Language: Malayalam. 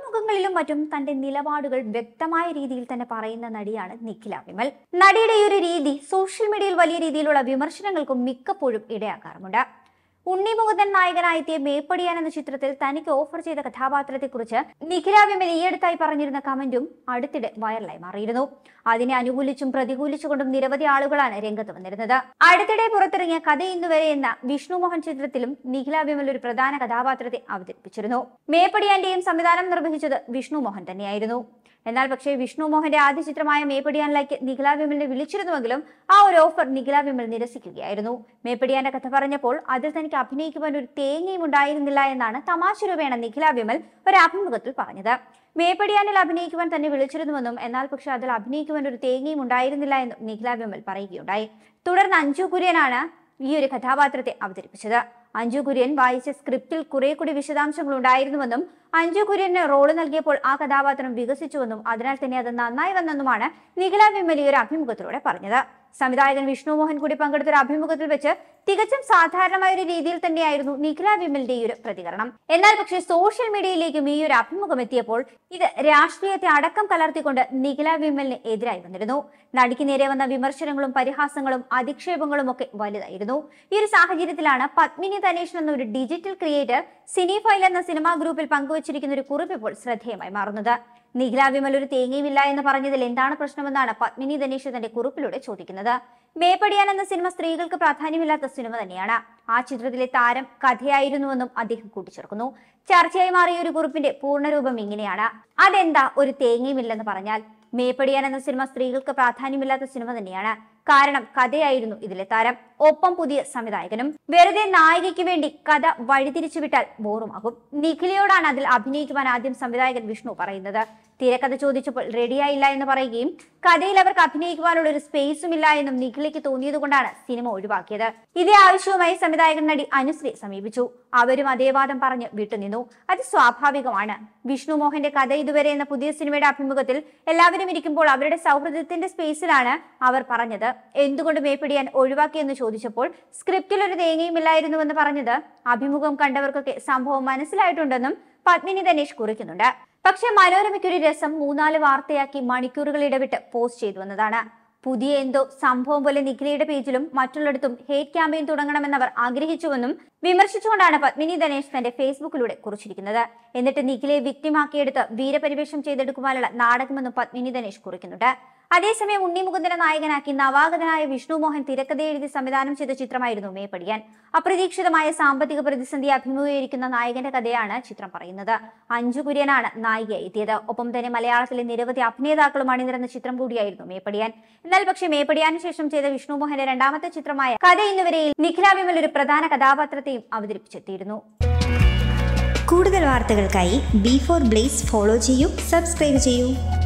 അഭിമുഖങ്ങളിലും മറ്റും തന്റെ നിലപാടുകൾ വ്യക്തമായ രീതിയിൽ തന്നെ പറയുന്ന നടിയാണ് നിഖില വിമൽ നടിയുടെ ഈ ഒരു രീതി സോഷ്യൽ മീഡിയയിൽ വലിയ രീതിയിലുള്ള വിമർശനങ്ങൾക്കും മിക്കപ്പോഴും ഇടയാക്കാറുമുണ്ട് ഉണ്ണി മുകുന്ദൻ നായകനായെത്തിയ മേപ്പടിയാൻ എന്ന ചിത്രത്തിൽ തനിക്ക് ഓഫർ ചെയ്ത കഥാപാത്രത്തെക്കുറിച്ച് നിഖില വിമൽ ഈയടുത്തായി പറഞ്ഞിരുന്ന കമന്റും അടുത്തിടെ വൈറലായി മാറിയിരുന്നു അതിനെ അനുകൂലിച്ചും പ്രതികൂലിച്ചുകൊണ്ടും നിരവധി ആളുകളാണ് രംഗത്ത് വന്നിരുന്നത് അടുത്തിടെ പുറത്തിറങ്ങിയ കഥ ഇന്നുവരെ എന്ന വിഷ്ണു മോഹൻ ചിത്രത്തിലും നിഖില വിമൽ ഒരു പ്രധാന കഥാപാത്രത്തെ അവതരിപ്പിച്ചിരുന്നു മേപ്പടിയാന്റെയും സംവിധാനം നിർവഹിച്ചത് വിഷ്ണു മോഹൻ തന്നെയായിരുന്നു എന്നാൽ പക്ഷേ വിഷ്ണു മോഹന്റെ ആദ്യ ചിത്രമായ മേപ്പടിയാനിലേക്ക് നിഖില വിമലിനെ വിളിച്ചിരുന്നുവെങ്കിലും ആ ഒരു ഓഫർ നിഖില വിമൽ നിരസിക്കുകയായിരുന്നു മേപ്പടിയാന്റെ കഥ പറഞ്ഞപ്പോൾ അതിൽ തനിക്ക് അഭിനയിക്കുവാൻ ഒരു തേങ്ങയും ഉണ്ടായിരുന്നില്ല എന്നാണ് തമാശ രൂപേണ നിഖില വിമൽ ഒരു അഭിമുഖത്തിൽ പറഞ്ഞത് മേപ്പടിയാനിൽ അഭിനയിക്കുവാൻ തന്നെ വിളിച്ചിരുന്നുവെന്നും എന്നാൽ പക്ഷേ അതിൽ അഭിനയിക്കുവാൻ ഒരു തേങ്ങയും ഉണ്ടായിരുന്നില്ല എന്നും നിഖില വിമൽ പറയുകയുണ്ടായി തുടർന്ന് അഞ്ജു കുര്യനാണ് ഈ ഒരു കഥാപാത്രത്തെ അവതരിപ്പിച്ചത് അഞ്ജു കുര്യൻ വായിച്ച സ്ക്രിപ്റ്റിൽ കുറെ കൂടി വിശദാംശങ്ങൾ ഉണ്ടായിരുന്നുവെന്നും അഞ്ജു കുര്യന് റോള് നൽകിയപ്പോൾ ആ കഥാപാത്രം വികസിച്ചുവെന്നും അതിനാൽ തന്നെ അത് നന്നായി വന്നെന്നുമാണ് നിഖില വിമൽ ഈ ഒരു അഭിമുഖത്തിലൂടെ പറഞ്ഞത് സംവിധായകൻ വിഷ്ണു മോഹൻ കൂടി പങ്കെടുത്ത ഒരു അഭിമുഖത്തിൽ വെച്ച് തികച്ചും സാധാരണമായ ഒരു രീതിയിൽ തന്നെയായിരുന്നു നിഖില വിമലിന്റെ ഈ ഒരു പ്രതികരണം എന്നാൽ പക്ഷേ സോഷ്യൽ മീഡിയയിലേക്കും ഈ ഒരു അഭിമുഖം എത്തിയപ്പോൾ ഇത് രാഷ്ട്രീയത്തെ അടക്കം കലർത്തിക്കൊണ്ട് നിഖില വിമലിന് എതിരായി വന്നിരുന്നു നടിക്ക് നേരെ വന്ന വിമർശനങ്ങളും പരിഹാസങ്ങളും അധിക്ഷേപങ്ങളും ഒക്കെ വലുതായിരുന്നു ഈ ഒരു സാഹചര്യത്തിലാണ് പത്മിനി തനേഷ് എന്ന ഒരു ഡിജിറ്റൽ ക്രിയേറ്റർ സിനി ഫൈൽ എന്ന സിനിമാ ഗ്രൂപ്പിൽ പങ്കുവച്ചിരിക്കുന്ന ഒരു കുറിപ്പ് ഇപ്പോൾ ശ്രദ്ധേയമായി മാറുന്നത് നിഖില വിമൽ ഒരു തേങ്ങയുമില്ല എന്ന് പറഞ്ഞതിൽ എന്താണ് പ്രശ്നമെന്നാണ് പത്മിനി ധനേഷ് തന്റെ കുറിപ്പിലൂടെ ചോദിക്കുന്നത് മേപ്പടിയാൻ എന്ന സിനിമ സ്ത്രീകൾക്ക് പ്രാധാന്യമില്ലാത്ത സിനിമ തന്നെയാണ് ആ ചിത്രത്തിലെ താരം കഥയായിരുന്നുവെന്നും അദ്ദേഹം കൂട്ടിച്ചേർക്കുന്നു ചർച്ചയായി മാറിയ ഒരു കുറിപ്പിന്റെ പൂർണ്ണരൂപം ഇങ്ങനെയാണ് അതെന്താ ഒരു തേങ്ങയുമില്ലെന്ന് പറഞ്ഞാൽ മേപ്പടിയാൻ എന്ന സിനിമ സ്ത്രീകൾക്ക് പ്രാധാന്യമില്ലാത്ത സിനിമ തന്നെയാണ് കാരണം കഥയായിരുന്നു ഇതിലെ താരം ഒപ്പം പുതിയ സംവിധായകനും വെറുതെ നായികയ്ക്ക് വേണ്ടി കഥ വഴിതിരിച്ചു വിട്ടാൽ ബോറുമാകും നിഖിലയോടാണ് അതിൽ അഭിനയിക്കുവാൻ ആദ്യം സംവിധായകൻ വിഷ്ണു പറയുന്നത് തിരക്കഥ ചോദിച്ചപ്പോൾ റെഡിയായില്ല എന്ന് പറയുകയും കഥയിൽ അവർക്ക് അഭിനയിക്കുവാനുള്ള ഒരു സ്പേസും ഇല്ല എന്നും നിഖിലയ്ക്ക് തോന്നിയതുകൊണ്ടാണ് സിനിമ ഒഴിവാക്കിയത് ഇതേ ആവശ്യവുമായി സംവിധായകൻ നടി അനുശ്രീ സമീപിച്ചു അവരും അതേ വാദം പറഞ്ഞ് വിട്ടുനിന്നു അത് സ്വാഭാവികമാണ് വിഷ്ണു മോഹന്റെ കഥ ഇതുവരെ എന്ന പുതിയ സിനിമയുടെ അഭിമുഖത്തിൽ എല്ലാവരും ഇരിക്കുമ്പോൾ അവരുടെ സൗഹൃദത്തിന്റെ സ്പേസിലാണ് അവർ പറഞ്ഞത് എന്തുകൊണ്ട് മേപ്പിടിയാൻ ഒഴിവാക്കിയെന്ന് ചോദിച്ചപ്പോൾ സ്ക്രിപ്റ്റിൽ ഒരു തേങ്ങയുമില്ലായിരുന്നുവെന്ന് പറഞ്ഞത് അഭിമുഖം കണ്ടവർക്കൊക്കെ സംഭവം മനസ്സിലായിട്ടുണ്ടെന്നും പത്മിനി ധനേഷ് കുറിക്കുന്നുണ്ട് പക്ഷേ മനോരമയ്ക്കൊരു രസം മൂന്നാല് വാർത്തയാക്കി മണിക്കൂറുകൾ ഇടവിട്ട് പോസ്റ്റ് ചെയ്തു വന്നതാണ് പുതിയ എന്തോ സംഭവം പോലെ നിഖിലയുടെ പേജിലും മറ്റുള്ളിടത്തും ഹേറ്റ് ക്യാമ്പയിൻ തുടങ്ങണമെന്നവർ ആഗ്രഹിച്ചുവെന്നും വിമർശിച്ചുകൊണ്ടാണ് പത്മിനി ധനേഷ് തന്റെ ഫേസ്ബുക്കിലൂടെ കുറിച്ചിരിക്കുന്നത് എന്നിട്ട് നിഖിലയെ വിക്ടിമാക്കിയെടുത്ത് വീരപരിവേഷം ചെയ്തെടുക്കുവാനുള്ള നാടകമെന്നും പത്മിനി ധനേഷ് കുറിക്കുന്നുണ്ട് അതേസമയം ഉണ്ണി മുകുന്ദനെ നായകനാക്കി നവാഗതനായ വിഷ്ണു മോഹൻ തിരക്കഥ എഴുതി സംവിധാനം ചെയ്ത ചിത്രമായിരുന്നു മേപ്പടിയാൻ അപ്രതീക്ഷിതമായ സാമ്പത്തിക പ്രതിസന്ധി അഭിമുഖീകരിക്കുന്ന നായകന്റെ കഥയാണ് ചിത്രം പറയുന്നത് അഞ്ജു കുര്യനാണ് നായികയായി എത്തിയത് ഒപ്പം തന്നെ മലയാളത്തിലെ നിരവധി അഭിനേതാക്കളും അണിനിരന്ന ചിത്രം കൂടിയായിരുന്നു മേപ്പടിയാൻ എന്നാൽ പക്ഷേ മേപ്പടിയാന് ശേഷം ചെയ്ത വിഷ്ണു മോഹന്റെ രണ്ടാമത്തെ ചിത്രമായ കഥ ഇന്നുവരെയിൽ നിഖില വിമൽ ഒരു പ്രധാന കഥാപാത്രത്തെയും അവതരിപ്പിച്ചെത്തിയിരുന്നു കൂടുതൽ വാർത്തകൾക്കായി ബി ഫോർ ബ്ലേസ് ഫോളോ ചെയ്യൂ സബ്സ്ക്രൈബ് ചെയ്യൂ